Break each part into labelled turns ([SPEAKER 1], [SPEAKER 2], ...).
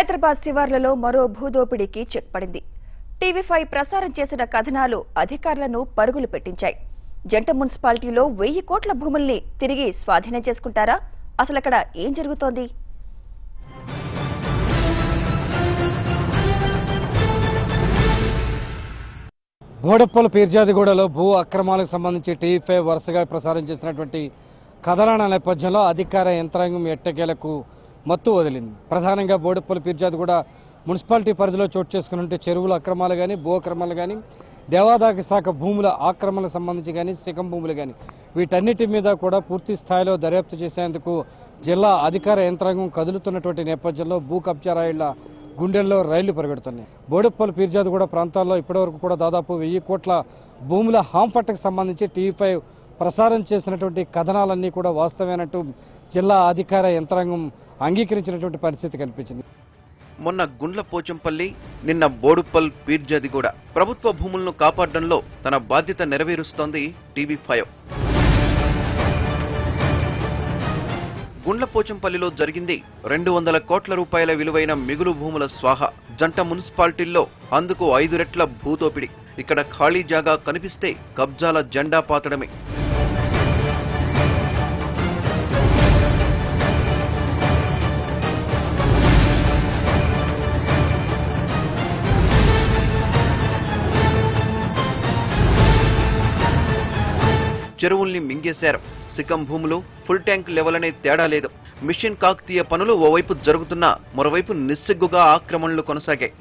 [SPEAKER 1] హైదరాబాద్ శివార్లలో మరో భూదోపిడీకి చెక్ పడింది టీవీ ఫైవ్ ప్రసారం చేసిన కథనాలు అధికారులను పరుగులు పెట్టించాయి జంట మున్సిపాలిటీలో వెయ్యి కోట్ల భూముల్ని తిరిగి స్వాధీనం చేసుకుంటారా అసలు అక్కడ ఏం జరుగుతోంది
[SPEAKER 2] బోడప్పల పీర్జాదిగూడలో భూ అక్రమాలకు సంబంధించి టీవీ ఫైవ్ వరుసగా ప్రసారం చేసినటువంటి కథనాల నేపథ్యంలో అధికార యంత్రాంగం ఎట్టకేలకు మత్తు వదిలింది ప్రధానంగా బోడప్పల పీర్జాదిగూడ మున్సిపాలిటీ పరిధిలో చోటు చేసుకున్నట్టు చెరువుల అక్రమాలు కానీ భూ అక్రమాలు కానీ దేవాదాయ శాఖ భూముల ఆక్రమణకు సంబంధించి కానీ శిఖం భూములు కానీ వీటన్నిటి మీద కూడా పూర్తి స్థాయిలో దర్యాప్తు చేసేందుకు జిల్లా అధికార యంత్రాంగం కదులుతున్నటువంటి నేపథ్యంలో భూ కబ్జా రాయిళ్ల గుండెల్లో రైళ్లు పరిగెడుతున్నాయి బోడెప్పల్ పీర్జాదిగూడ ప్రాంతాల్లో ఇప్పటివరకు కూడా దాదాపు వెయ్యి కోట్ల భూముల హాంఫట్కి సంబంధించి టీవీ ఫైవ్ ప్రసారం చేసినటువంటి కథనాలన్నీ కూడా వాస్తవమైనట్టు జిల్లా అధికార యంత్రాంగం అంగీకరించినటువంటి పరిస్థితి కనిపించింది
[SPEAKER 3] మొన్న గుండ్ల పోచంపల్లి నిన్న బోడుప్పల్ పీర్జాదిగూడ ప్రభుత్వ భూములను కాపాడడంలో తన బాధ్యత నెరవేరుస్తోంది టీవీ ఫైవ్ గుండ్లపోచంపల్లిలో జరిగింది రెండు వందల కోట్ల రూపాయల విలువైన మిగులు భూముల స్వాహ జంట మున్సిపాలిటీల్లో అందుకు ఐదు రెట్ల భూదోపిడి ఇక్కడ ఖాళీ జాగా కనిపిస్తే కబ్జాల జెండా పాతడమే చెరువుల్ని మింగేశారు సికం భూములు ఫుల్ ట్యాంక్ లెవెల్ అనే తేడా లేదు మిషన్ కాకతీయ పనులు ఓవైపు జరుగుతున్నా మరోవైపు నిస్సిగ్గుగా ఆక్రమణలు కొనసాగాయి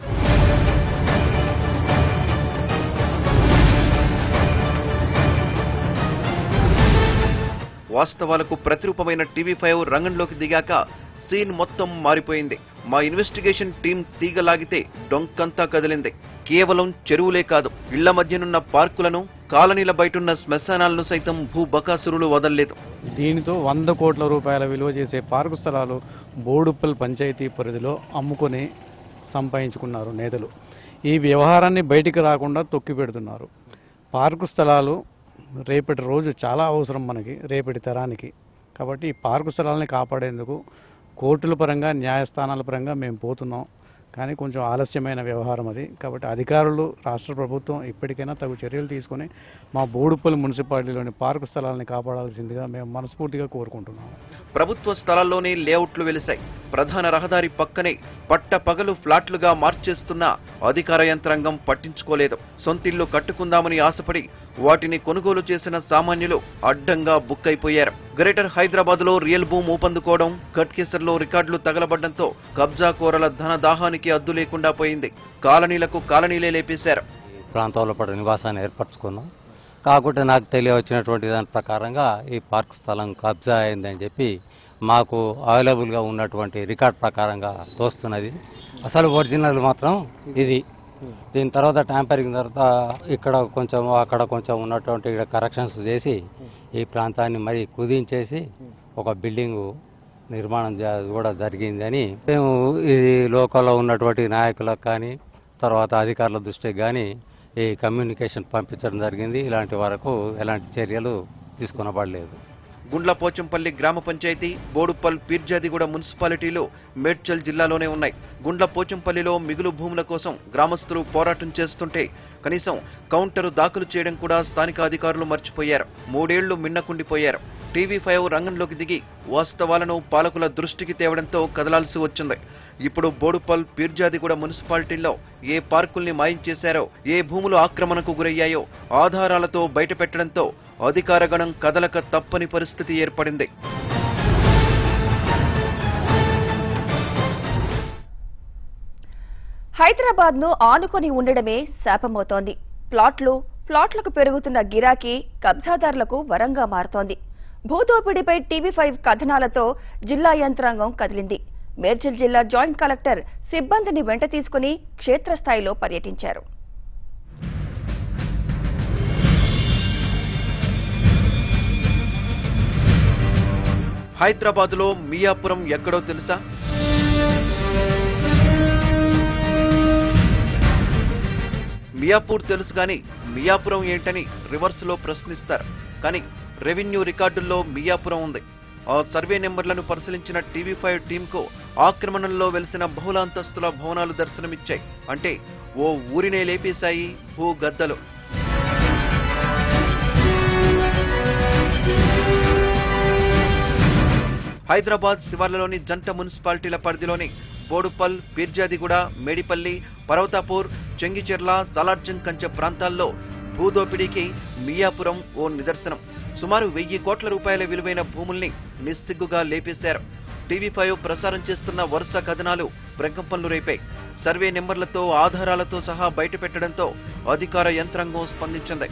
[SPEAKER 3] వాస్తవాలకు ప్రతిరూపమైన టీవీ ఫైవ్ రంగంలోకి దిగాక సీన్ మొత్తం మారిపోయింది మా ఇన్వెస్టిగేషన్ టీం తీగలాగితే డొంకంతా కదిలింది కేవలం చెరువులే కాదు ఇళ్ల మధ్యనున్న పార్కులను కాలనీల బయటున్న శ్మశానాలను సైతం భూ బకాసురులు వదల్లేదు
[SPEAKER 4] దీనితో వంద కోట్ల రూపాయల విలువ చేసే పార్కు స్థలాలు బోడుప్పల్ పంచాయతీ పరిధిలో అమ్ముకొని సంపాదించుకున్నారు నేతలు ఈ వ్యవహారాన్ని బయటికి రాకుండా తొక్కి పెడుతున్నారు పార్కు స్థలాలు రేపటి రోజు చాలా అవసరం మనకి రేపటి తరానికి కాబట్టి ఈ పార్కు స్థలాలని కాపాడేందుకు కోర్టుల పరంగా న్యాయస్థానాల పరంగా మేము పోతున్నాం కానీ కొంచెం ఆలస్యమైన వ్యవహారం అది కాబట్టి అధికారులు రాష్ట్ర ప్రభుత్వం ఇప్పటికైనా తగు చర్యలు తీసుకొని మా బోడుప్పల్ మున్సిపాలిటీలోని పార్కు స్థలాలని కాపాడాల్సిందిగా మేము మనస్ఫూర్తిగా కోరుకుంటున్నాము
[SPEAKER 3] ప్రభుత్వ స్థలాల్లోనే లేఅవుట్లు వెలిశాయి ప్రధాన రహదారి పక్కనే పట్ట పగలు ఫ్లాట్లుగా మార్చేస్తున్న అధికార యంత్రాంగం పట్టించుకోలేదు సొంతిల్లు కట్టుకుందామని ఆశపడి వాటిని కొనుగోలు చేసిన సామాన్యులు అడ్డంగా బుక్ అయిపోయారు గ్రేటర్ హైదరాబాద్ లో రియల్ భూమ్ ఊపందుకోవడం కట్కేసర్లో రికార్డులు తగలబడ్డంతో కబ్జాకోరల ధన దాహానికి అద్దు లేకుండా పోయింది కాలనీలకు కాలనీలే లేపేశారు
[SPEAKER 5] ఈ ప్రాంతంలో పడ నివాసాన్ని ఏర్పరచుకున్నాం కాకుంటే నాకు తెలియవచ్చినటువంటి దాని ప్రకారంగా ఈ పార్క్ స్థలం కబ్జా అయిందని చెప్పి మాకు అవైలబుల్గా ఉన్నటువంటి రికార్డ్ ప్రకారంగా తోస్తున్నది అసలు ఒరిజినల్ మాత్రం ఇది దీని తర్వాత ట్యాంపరింగ్ తర్వాత ఇక్కడ కొంచెం అక్కడ కొంచెం ఉన్నటువంటి ఇక్కడ కరెక్షన్స్ చేసి ఈ ప్రాంతాన్ని మరి కుదించేసి ఒక బిల్డింగు నిర్మాణం జ- కూడా జరిగిందని మేము ఇది లోకల్లో ఉన్నటువంటి నాయకులకు కానీ తర్వాత అధికారుల దృష్టికి కానీ ఈ కమ్యూనికేషన్ పంపించడం జరిగింది ఇలాంటి వరకు ఎలాంటి చర్యలు తీసుకునబడలేదు
[SPEAKER 3] గుండ్ల పోచంపల్లి గ్రామ పంచాయతీ బోడుప్పల్ పీర్జాదిగూడ మున్సిపాలిటీలు మేడ్చల్ జిల్లాలోనే ఉన్నాయి గుండ్ల పోచంపల్లిలో మిగులు భూముల కోసం గ్రామస్తులు పోరాటం చేస్తుంటే కనీసం కౌంటరు దాఖలు చేయడం కూడా స్థానిక అధికారులు మర్చిపోయారు మూడేళ్లు మిన్నకుండిపోయారు టీవీ ఫైవ్ రంగంలోకి దిగి వాస్తవాలను పాలకుల దృష్టికి తేవడంతో కదలాల్సి వచ్చింది ఇప్పుడు బోడుపల్ పీర్జాదిగూడ మున్సిపాలిటీల్లో ఏ పార్కుల్ని మాయం చేశారో ఏ భూములు ఆక్రమణకు గురయ్యాయో ఆధారాలతో బయటపెట్టడంతో అధికారగణం కదలక తప్పని పరిస్థితి ఏర్పడింది
[SPEAKER 1] హైదరాబాద్ ను ఆనుకొని ఉండడమే శాపమవుతోంది ప్లాట్లు ప్లాట్లకు పెరుగుతున్న గిరాకీ కబ్జాదారులకు వరంగా మారుతోంది భూదోపిడీపై టీవీ ఫైవ్ కథనాలతో జిల్లా యంత్రాంగం కదిలింది మేడ్చల్ జిల్లా జాయింట్ కలెక్టర్ సిబ్బందిని వెంట తీసుకుని క్షేత్రస్థాయిలో పర్యటించారు
[SPEAKER 3] హైదరాబాద్లో మియాపురం ఎక్కడో తెలుసా మియాపూర్ తెలుసు కానీ మియాపురం ఏంటని రివర్స్లో ప్రశ్నిస్తారు కానీ రెవెన్యూ రికార్డుల్లో మియాపురం ఉంది ఆ సర్వే నెంబర్లను పరిశీలించిన టీవీ ఫైవ్ టీంకు ఆక్రమణంలో వెలిసిన బహుళ అంతస్తుల భవనాలు దర్శనమిచ్చాయి అంటే ఓ ఊరినే లేపేశాయి భూ గద్దలు హైదరాబాద్ శివార్లలోని జంట మున్సిపాలిటీల పరిధిలోని బోడుపల్ పీర్జాదిగూడ మేడిపల్లి పర్వతాపూర్ చెంగిచెర్ల సలార్జంగ్ కంచె ప్రాంతాల్లో భూదోపిడీకి మియాపురం ఓ నిదర్శనం సుమారు వెయ్యి కోట్ల రూపాయల విలువైన భూముల్ని నిస్సిగ్గుగా లేపేశారు టీవీ ఫైవ్ ప్రసారం చేస్తున్న వరుస కథనాలు ప్రకంపనలు రేపాయి సర్వే నెంబర్లతో ఆధారాలతో సహా బయటపెట్టడంతో అధికార యంత్రాంగం స్పందించింది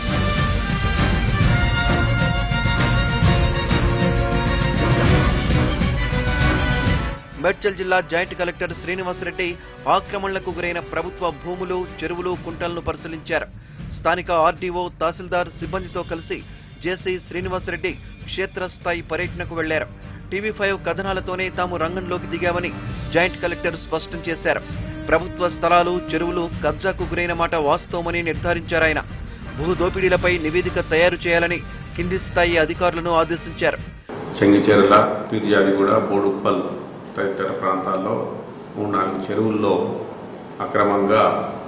[SPEAKER 3] మేడ్చల్ జిల్లా జాయింట్ కలెక్టర్ శ్రీనివాసరెడ్డి ఆక్రమణలకు గురైన ప్రభుత్వ భూములు చెరువులు కుంటలను పరిశీలించారు స్థానిక ఆర్డీఓ తహసీల్దార్ సిబ్బందితో కలిసి జేసీ శ్రీనివాసరెడ్డి క్షేత్రస్థాయి పర్యటనకు వెళ్లారు టీవీ ఫైవ్ కథనాలతోనే తాము రంగంలోకి దిగామని జాయింట్ కలెక్టర్ స్పష్టం చేశారు ప్రభుత్వ స్థలాలు చెరువులు కబ్జాకు గురైన మాట వాస్తవమని నిర్ధారించారాయన భూ దోపిడీలపై నివేదిక తయారు చేయాలని కింది స్థాయి అధికారులను ఆదేశించారు
[SPEAKER 6] చెంగిచెర్ల పీర్యాదిగూడ బోడుప్పల్ తదితర ప్రాంతాల్లో మూడు నాలుగు చెరువుల్లో అక్రమంగా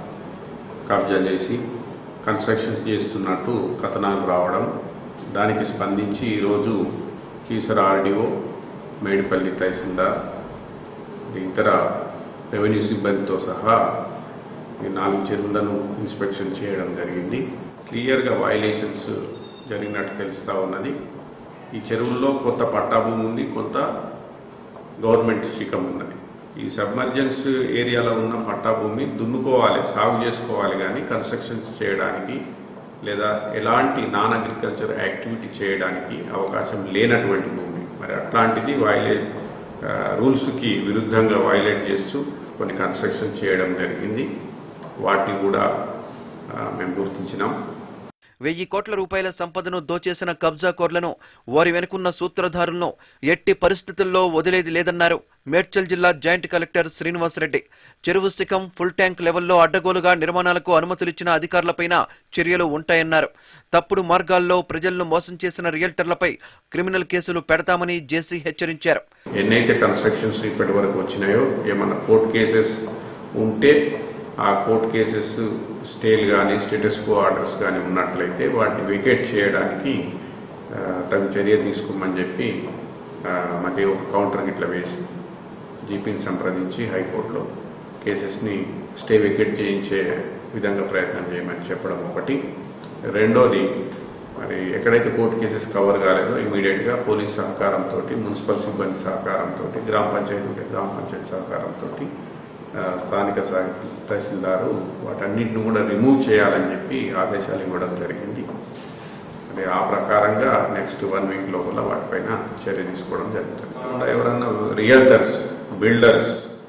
[SPEAKER 6] కబ్జా చేసి కన్స్ట్రక్షన్ చేస్తున్నట్టు కథనాలు రావడం దానికి స్పందించి ఈరోజు కీసర ఆర్డీఓ మేడిపల్లి తహసీల్దార్ ఇతర రెవెన్యూ సిబ్బందితో సహా ఈ నాలుగు చెరువులను ఇన్స్పెక్షన్ చేయడం జరిగింది క్లియర్గా వైలేషన్స్ జరిగినట్టు తెలుస్తూ ఉన్నది ఈ చెరువుల్లో కొత్త పట్టాభూమి ఉంది కొంత గవర్నమెంట్ శిఖం ఉన్నది ఈ సబ్మర్జెన్స్ ఏరియాలో ఉన్న పట్టాభూమి దున్నుకోవాలి సాగు చేసుకోవాలి కానీ కన్స్ట్రక్షన్స్ చేయడానికి లేదా ఎలాంటి నాన్ అగ్రికల్చర్ యాక్టివిటీ చేయడానికి అవకాశం లేనటువంటి భూమి మరి అట్లాంటిది వైలేట్ రూల్స్కి విరుద్ధంగా వైలేట్ చేస్తూ కొన్ని కన్స్ట్రక్షన్ చేయడం జరిగింది వాటిని కూడా ఆ, మేము గుర్తించినాం
[SPEAKER 3] వెయ్యి కోట్ల రూపాయల సంపదను దోచేసిన కబ్జాకోర్లను వారి వెనుకున్న సూత్రధారులను ఎట్టి పరిస్థితుల్లో వదిలేది లేదన్నారు మేడ్చల్ జిల్లా జాయింట్ కలెక్టర్ శ్రీనివాసరెడ్డి చెరువు శిఖం ఫుల్ ట్యాంక్ లెవెల్లో అడ్డగోలుగా నిర్మాణాలకు అనుమతులిచ్చిన అధికారులపైన చర్యలు ఉంటాయన్నారు తప్పుడు మార్గాల్లో ప్రజలను మోసం చేసిన రియల్టర్లపై క్రిమినల్ కేసులు పెడతామని జేసీ హెచ్చరించారు
[SPEAKER 6] ఎన్నైతే కన్స్ట్రక్షన్స్ ఇప్పటి వరకు వచ్చినాయో ఏమన్నా కోర్టు కేసెస్ ఉంటే ఆ కోర్టు కేసెస్ స్టేలు కానీ స్టేటస్ కో ఆర్డర్స్ కానీ ఉన్నట్లయితే వాటిని వెకేట్ చేయడానికి ఆ, తగు చర్య తీసుకోమని చెప్పి ఆ, మాకు ఒక కౌంటర్ ఇట్లా వేసి జీపీని సంప్రదించి హైకోర్టులో కేసెస్ని స్టే వెకేట్ చేయించే విధంగా ప్రయత్నం చేయమని చెప్పడం ఒకటి రెండోది మరి ఎక్కడైతే కోర్టు కేసెస్ కవర్ కాలేదో ఇమీడియట్గా పోలీస్ సహకారంతో మున్సిపల్ సిబ్బంది సహకారంతో గ్రామ పంచాయతీ ఉంటే గ్రామ పంచాయతీ సహకారంతో స్థానిక సా- తహసీల్దారు వాటన్నిటిని కూడా రిమూవ్ చేయాలని చెప్పి ఆదేశాలు ఇవ్వడం జరిగింది మరి ఆ ప్రకారంగా నెక్స్ట్ వన్ వీక్ లోపల వాటిపైన చర్య తీసుకోవడం జరుగుతుంది కాకుండా ఎవరన్నా రియల్టర్స్ బిల్డర్స్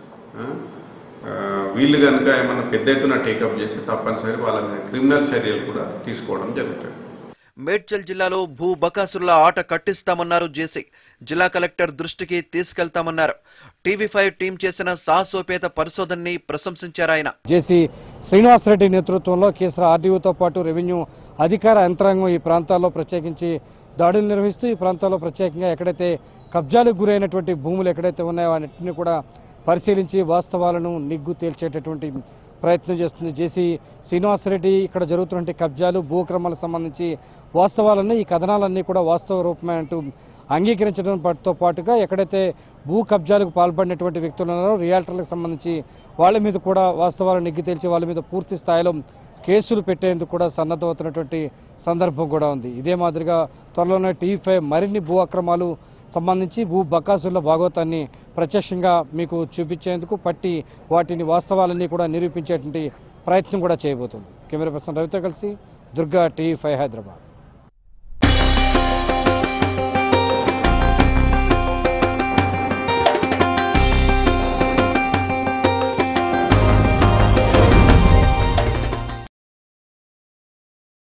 [SPEAKER 6] వీళ్ళు కనుక ఏమన్నా పెద్ద ఎత్తున టేకప్ చేస్తే తప్పనిసరి వాళ్ళ మీద క్రిమినల్ చర్యలు కూడా తీసుకోవడం జరుగుతుంది
[SPEAKER 3] మేడ్చల్ జిల్లాలో భూ బకాసురుల ఆట కట్టిస్తామన్నారు జేసీ జిల్లా కలెక్టర్ దృష్టికి తీసుకెళ్తామన్నారు టీవీ ఫైవ్ టీం చేసిన సాహసోపేత పరిశోధనని ప్రశంసించారాయన
[SPEAKER 2] జేసీ శ్రీనివాసరెడ్డి నేతృత్వంలో కేసర ఆర్డీఓతో పాటు రెవెన్యూ అధికార యంత్రాంగం ఈ ప్రాంతాల్లో ప్రత్యేకించి దాడులు నిర్వహిస్తూ ఈ ప్రాంతాల్లో ప్రత్యేకంగా ఎక్కడైతే కబ్జాలకు గురైనటువంటి భూములు ఎక్కడైతే ఉన్నాయో వాటిని కూడా పరిశీలించి వాస్తవాలను నిగ్గు తేల్చేటటువంటి ప్రయత్నం చేస్తుంది జేసీ శ్రీనివాసరెడ్డి ఇక్కడ జరుగుతున్నటువంటి కబ్జాలు భూక్రమాలకు సంబంధించి వాస్తవాలన్నీ ఈ కథనాలన్నీ కూడా వాస్తవ రూపమే అంటూ అంగీకరించడం పాటుతో పాటుగా ఎక్కడైతే భూ కబ్జాలకు పాల్పడినటువంటి వ్యక్తులు ఉన్నారో రియాల్టర్లకు సంబంధించి వాళ్ళ మీద కూడా వాస్తవాలు నిగ్గు తేల్చి వాళ్ళ మీద పూర్తి స్థాయిలో కేసులు పెట్టేందుకు కూడా సన్నద్ధమవుతున్నటువంటి సందర్భం కూడా ఉంది ఇదే మాదిరిగా త్వరలోనే టీవీ ఫైవ్ మరిన్ని భూ అక్రమాలు సంబంధించి భూ బకాసుల భాగవతాన్ని ప్రత్యక్షంగా మీకు చూపించేందుకు పట్టి వాటిని వాస్తవాలన్నీ కూడా నిరూపించేటువంటి ప్రయత్నం కూడా చేయబోతుంది కెమెరా పర్సన్ రవితో కలిసి దుర్గా టీవీ ఫైవ్ హైదరాబాద్